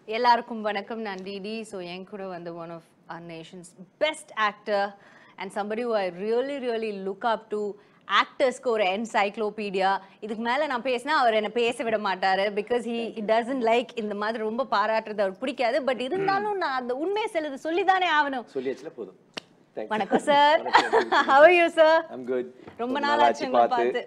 எல்லாருக்கும் வணக்கம் நான் டிடி ஸோ என் கூட வந்து one of our nation's best actor and somebody who I really really look up to ஆக்டர்ஸ்க்கு ஒரு என்சைக்ளோபீடியா இதுக்கு மேல நான் பேசினா அவர் என்ன பேச விட மாட்டாரு பிகாஸ் ஹி டசன்ட் லைக் இந்த மாதிரி ரொம்ப பாராட்டுறது அவர் பிடிக்காது பட் இருந்தாலும் நான் அந்த உண்மையை சிலது சொல்லிதானே ஆகணும் சொல்லியாச்சுல போதும் Thanks. வணக்கம் சார் வணக்கம். how are you sir I'm good. ரொம்ப நாள் ஆச்சு உங்களை பார்த்து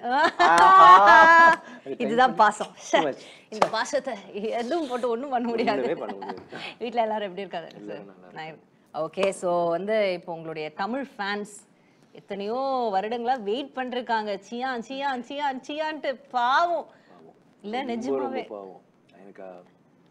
ஆஹா. இதுதான் பாசம் Too much. இந்த பாசத்தை எதுவும் போட்டு ஒண்ணும் பண்ண முடியாது ஒண்ணுமே பண்ண முடியாது. வீட்ல எல்லாரும் எப்படி இருக்காங்க சார் ஓகே ஸோ வந்து இப்போ உங்களுடைய தமிழ் ஃபேன்ஸ் எத்தனையோ வருடங்களா வெயிட் பண்ணிருக்காங்க சியான் சியான் சியான் சியான்ட்டு பாவம் இல்ல ரொம்ப, நிஜமாவே ரொம்ப பாவம் எனக்கு ஆ,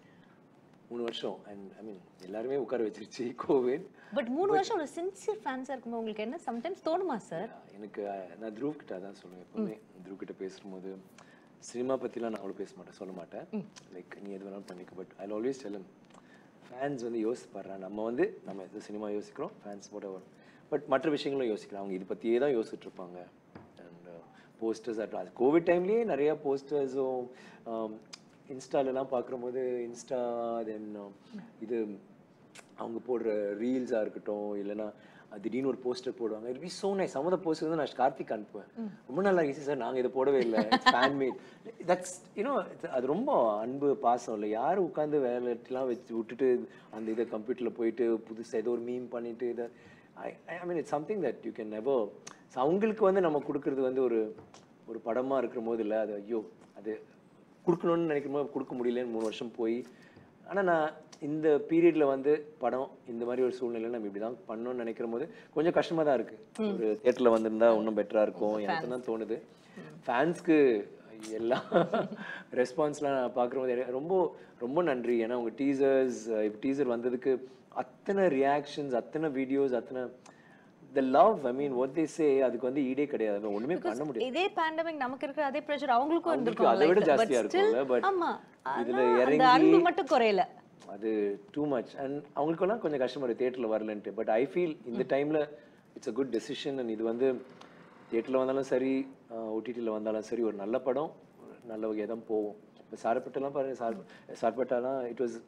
மூணு வருஷம் அண்ட் ஐ மீன் எல்லாருமே உட்கார வச்சிருச்சு கோவிட் பட் மூணு வருஷம் ஒரு சின்சியர் ஃபேன்ஸா இருக்கும்போது உங்களுக்கு என்ன சம்டைம்ஸ் தோணுமா சார் எனக்கு ஆ, நான் த்ரூவ் கிட்ட அதான் சொல்லுவேன் எப்பவுமே த்ரூவ் கிட்ட பேசும்போது சினிமா பத்திலாம் நான் அவ்வளோ பேச மாட்டேன் சொல்ல மாட்டேன் லைக் நீ எது வேணாலும் பண்ணிக்க but I always tell fans வந்து யோசிப்படுறான் நம்ம வந்து நம்ம எது சினிமா யோசிக்கிறோம் ஃபேன்ஸ் போட வரும் பட் மற்ற விஷயங்களும் யோசிக்கிறோம் அவங்க இது பற்றியே தான் யோசிச்சுட்டு இருப்பாங்க அண்ட் போஸ்டர்ஸ் அது கோவிட் டைம்லேயே நிறைய போஸ்டர்ஸும் இன்ஸ்டாலெலாம் பார்க்கும்போது இன்ஸ்டா தென் இது அவங்க போடுற ரீல்ஸாக இருக்கட்டும் இல்லைன்னா அது திடீர்னு ஒரு போஸ்டர் போடுவாங்க இட் பி சோ நைஸ் சம்மத போஸ்டர் வந்து நான் கார்த்திக் அனுப்புவேன் ரொம்ப நல்லா இருந்துச்சு சார் நாங்கள் இதை போடவே இல்லை ஃபேன் மேட் தட்ஸ் யூனோ அது ரொம்ப அன்பு பாசம் இல்லை யார் உட்காந்து வேலைலாம் வச்சு விட்டுட்டு அந்த இதை கம்ப்யூட்டரில் போயிட்டு புதுசாக ஏதோ ஒரு மீம் பண்ணிட்டு இதை I I mean it's something that you can never so அவங்களுக்கு வந்து நம்ம கொடுக்குறது வந்து ஒரு ஒரு படமாக இருக்கிற போது இல்லை அது ஐயோ அது கொடுக்கணும்னு நினைக்கும் போது கொடுக்க முடியலன்னு மூணு வருஷம் போய் ஆனால் நான் இந்த பீரியட்ல வந்து படம் இந்த மாதிரி ஒரு சூழ்நிலை நம்ம இப்படி தான் பண்ணணும்னு நினைக்கிற போது கொஞ்சம் கஷ்டமா தான் இருக்கு ஒரு தேட்டரில் வந்திருந்தா இன்னும் பெட்டரா இருக்கும் எனக்கு தான் தோணுது ஃபேன்ஸ்க்கு எல்லா ரெஸ்பான்ஸ்லாம் நான் பார்க்கும்போது எனக்கு ரொம்ப ரொம்ப நன்றி ஏன்னா உங்க டீசர்ஸ் இப்போ டீசர் வந்ததுக்கு அத்தனை ரியாக்ஷன்ஸ் அத்தனை வீடியோஸ் அத்தனை த லவ் ஐ மீன் ஒட் தே சே அதுக்கு வந்து ஈடே கிடையாது அது ஒண்ணுமே பண்ண முடியாது இதே பேண்டமிக் நமக்கு இருக்கிற அதே ப்ரெஷர் அவங்களுக்கும் அவங்களுக்கு இருந்திருக்கும் அதை விட life ல. But ஜாஸ்தியா still, இருக்கும்ல, but ஆமா இதுல ஆனா அந்த இறங்கி- அன்பு மட்டும் குறையல அது டூ மச் அண்ட் அவங்களுக்கெல்லாம் கொஞ்சம் கஷ்டமா இருக்கு தேட்டரில் வரலன்ட்டு பட் ஐ ஃபீல் இந்த டைம்ல it's a good decision and இது வந்து தேட்டரில் வந்தாலும் சரி ஓடிடியில் வந்தாலும் சரி ஒரு நல்ல படம் ஒரு நல்ல வகையாக தான் போகும் இப்போ சார்பட்டெல்லாம் பாருங்க சார் சார்பட்டாலாம் இட் வாஸ்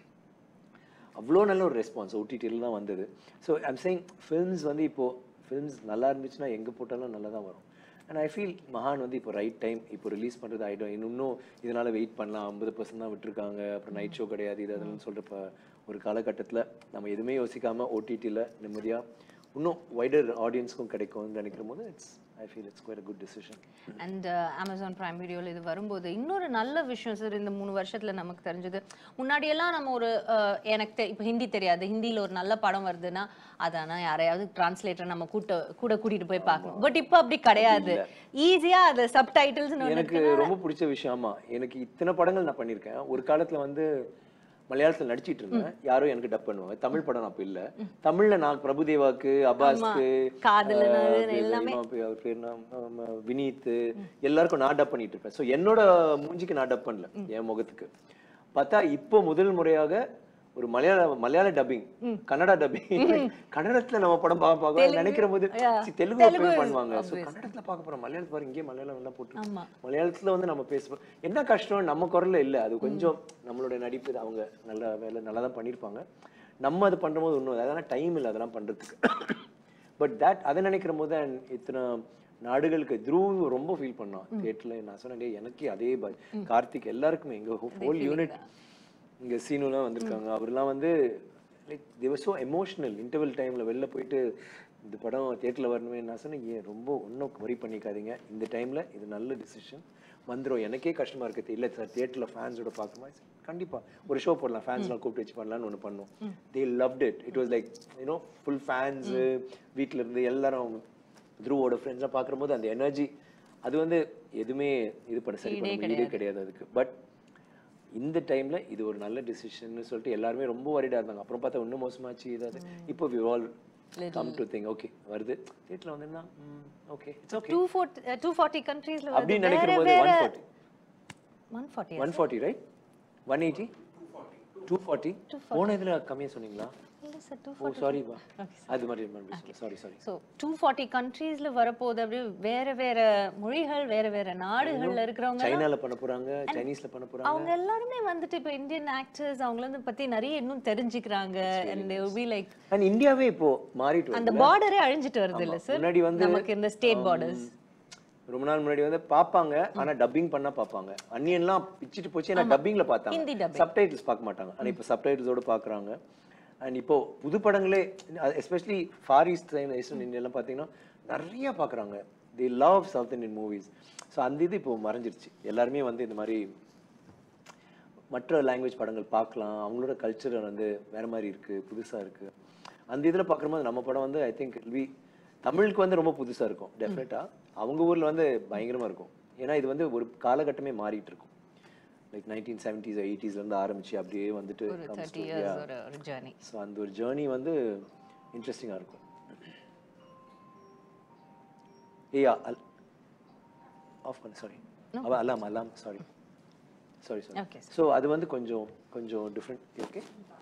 அவ்வளோ நல்ல ஒரு ரெஸ்பான்ஸ் ஓடிடியில் தான் வந்தது ஸோ ஐம் சேயிங் ஃபில்ம்ஸ் வந்து இப்போது ஃபில்ம்ஸ் நல்லா இருந்துச்சுன்னா எங்கே போட்டாலும் நல்லா தான் வரும் அண்ட் ஐ ஃபீல் மகான் வந்து இப்போ ரைட் டைம் இப்போ ரிலீஸ் பண்ணுறது ஆகிடும் இன்னும் இதனால் வெயிட் பண்ணலாம் ஐம்பது பர்சன்ட் தான் விட்டுருக்காங்க அப்புறம் நைட் ஷோ கிடையாது இது அதெல்லாம் சொல்கிறப்ப ஒரு காலகட்டத்தில் நம்ம எதுவுமே யோசிக்காமல் ஓடிடியில் நிம்மதியாக இன்னும் வைடர் ஆடியன்ஸ்க்கும் கிடைக்கும்னு நினைக்கிற போது it's I feel it's quite a good decision and Amazon Prime வீடியோவில் இது வரும்போது இன்னொரு நல்ல விஷயம் சார் இந்த மூணு வருஷத்துல நமக்கு தெரிஞ்சது முன்னாடியெல்லாம் நம்ம ஒரு அஹ், எனக்கு தெ- இப்போ ஹிந்தி தெரியாது ஹிந்தியில் ஒரு நல்ல படம் வருதுன்னா அதானா யாரையாவது டிரான்ஸ்லேட்டர் நம்ம கூட்ட கூட கூட்டிட்டு போய் பார்க்கணும் பட் இப்போ அப்படி கிடையாது ஈஸியா அது சப்டைட்டில்ஸ் எனக்கு ரொம்ப பிடிச்ச விஷயம் ஆமா எனக்கு இத்தனை படங்கள் நான் பண்ணியிருக்கேன் ஒரு காலத்துல வந்து மலையாளத்துல நடிச்சிட்டு இருந்தேன் யாரோ எனக்கு டப் பண்ணுவாங்க தமிழ் படம் அப்ப இல்ல தமிழ்ல நான் பிரபுதேவாக்கு அப்பாஸ்க்கு காதலன் ஆஹ், அது பேர் எல்லாமே. தெரியுமா? பேர் அவர் பேர் என்ன? ஆமா, வினீத் எல்லாருக்கும் நான் டப் பண்ணிட்டு இருப்பேன் சோ என்னோட மூஞ்சிக்கு நான் டப் பண்ணல என் முகத்துக்கு பார்த்தா இப்போ முதல் முறையாக ஒரு மலையாள மலையாள டப்பிங் கன்னடா டப்பிங் கன்னடத்துல நம்ம படம் பார்க்க பார்க்க நினைக்கிற போது சி, தெலுங்கு எப்பயும் பண்ணுவாங்க சோ கன்னடத்துல பார்க்க போறோம் மலையாளத்துல பாருங்க இங்கே மலையாளம் எல்லாம் போட்டு ஆமா மலையாளத்துல வந்து நம்ம பேசுவோம் என்ன கஷ்டம் நம்ம குரல்ல இல்ல அது கொஞ்சம் நம்மளோட நடிப்பு அவங்க நல்ல வேலை நல்லா தான் பண்ணியிருப்பாங்க நம்ம அது பண்ணும்போது இன்னும் அதெல்லாம் டைம் இல்லை அதெல்லாம் பண்றதுக்கு பட் தட் அதை நினைக்கிற போது and இத்தனை நாடுகளுக்கு த்ரூவ் ரொம்ப ஃபீல் பண்ணோம் தியேட்டர்ல நான் சொன்னேன் "டேய், எனக்கு அதே பாய் கார்த்திக் எல்லாருக்குமே எங்க ஹோல் யூனிட் இங்க சீனுலாம் வந்திருக்காங்க அவர்லாம் வந்து like they were so emotional interval டைம்ல வெளில போயிட்டு இந்த படம் தியேட்டர்ல வரணுமே நான் சொன்னேன் ஏன் ரொம்ப ஒன்றும் வரி பண்ணிக்காதீங்க இந்த டைம்ல இது நல்ல டிசிஷன் வந்துரும் எனக்கே கஷ்டமா இருக்குது இல்லை சார் தியேட்டர்ல ஃபேன்ஸோட பார்க்குமா கண்டிப்பா ஒரு ஷோ போடலாம் ஃபேன்ஸ்லாம் கூப்பிட்டு வச்சு பண்ணலாம்னு ஒன்று பண்ணோம் they loved it it was like you know full fans வீட்ல இருந்து எல்லாரும் த்ரூவோட ஃப்ரெண்ட்ஸ்லாம் பார்க்கும்போது அந்த எனர்ஜி அது வந்து எதுவுமே இது பண்ண சரி பண்ண ஈடே கிடையாது அதுக்கு பட் இந்த டைம்ல இது ஒரு நல்ல டிசிஷன் சொல்லிட்டு எல்லாருமே ரொம்ப வரிடா இருந்தாங்க அப்புறம் பார்த்தா இன்னும் மோசமாச்சு இதாவது இப்போ we all come to think okay வருது தேட்டரில் வந்திருந்தா okay it's okay two forty two forty கண்ட்ரீஸ்ல அப்படின்னு நினைக்கிற போது one forty one forty one forty right one eighty two forty போன இதில் கம்மியாக சொன்னீங்களா இல்லை சார் டூ ஓ சாரிப்பா அது மாதிரி sorry sorry so two forty கண்ட்ரீஸில் வரப்போகுது அப்படியே வேற வேற மொழிகள் வேற வேற நாடுகள்ல இருக்கிறவங்க சைனால பண்ண போறாங்க சைனீஸ்ல பண்ண போறாங்க அவங்க எல்லாருமே வந்துட்டு இப்போ இந்தியன் ஆக்டர்ஸ் அவங்கள வந்து பத்தி நிறைய இன்னும் தெரிஞ்சுக்கிறாங்க அண்ட் பி லைக் அண்ட் இந்தியாவே இப்போ மாறிட்டு அந்த வருது பார்டரே அழிஞ்சிட்டு வருது இல்ல சார் முன்னாடி வந்து நமக்கு இந்த ஸ்டேட் பார்டர்ஸ் ரொம்ப நாள் முன்னாடி வந்து பாப்பாங்க ஆனா டப்பிங் பண்ணா பாப்பாங்க அன்னியன்லாம் பிச்சிட்டு போச்சு ஏன்னா டப்பிங்ல ஹிந்தி பார்த்தாங்க dubbing. சப்டைட்டில்ஸ் பார்க்க மாட்டாங்க ஆனா இப்போ சப்டைட்டில்ஸோட பாக்குறாங்க அண்ட் இப்போ புது படங்களே எஸ்பெஷலி ஃபார் ஈஸ்ட் ஈஸ்டர்ன் இந்தியாலாம் பார்த்தீங்கன்னா நிறைய பார்க்குறாங்க the love south Indian movies so அந்த இது இப்போ மறைஞ்சிருச்சு எல்லாருமே வந்து இந்த மாதிரி மற்ற லாங்குவேஜ் படங்கள் பார்க்கலாம் அவங்களோட கல்ச்சர் வந்து வேற மாதிரி இருக்கு புதுசா இருக்கு அந்த இதில் பார்க்கும்போது நம்ம படம் வந்து ஐ திங்க் வி தமிழுக்கு வந்து ரொம்ப புதுசா இருக்கும் டெஃபினட்டா அவங்க ஊர்ல வந்து பயங்கரமா இருக்கும் ஏன்னா இது வந்து ஒரு காலகட்டமே மாறிட்டு இருக்கும் லைக் நைன்டீன் செவன்டீஸ் எயிட்டிஸ்லேருந்து ஆரம்பிச்சு அப்படியே வந்துட்டு ஒரு comes thirty to- years yeah. ஒரு ஒரு ஜேர்னி ஸோ அந்த ஒரு ஜேர்னி வந்து இன்ட்ரெஸ்டிங்காக இருக்கும் ஏயா அல் ஆஃப் பண்ண சாரி அவ alarm alarm sorry sorry sorry Okay, so அது வந்து கொஞ்சம் கொஞ்சம் டிஃப்ரெண்ட் ஓகே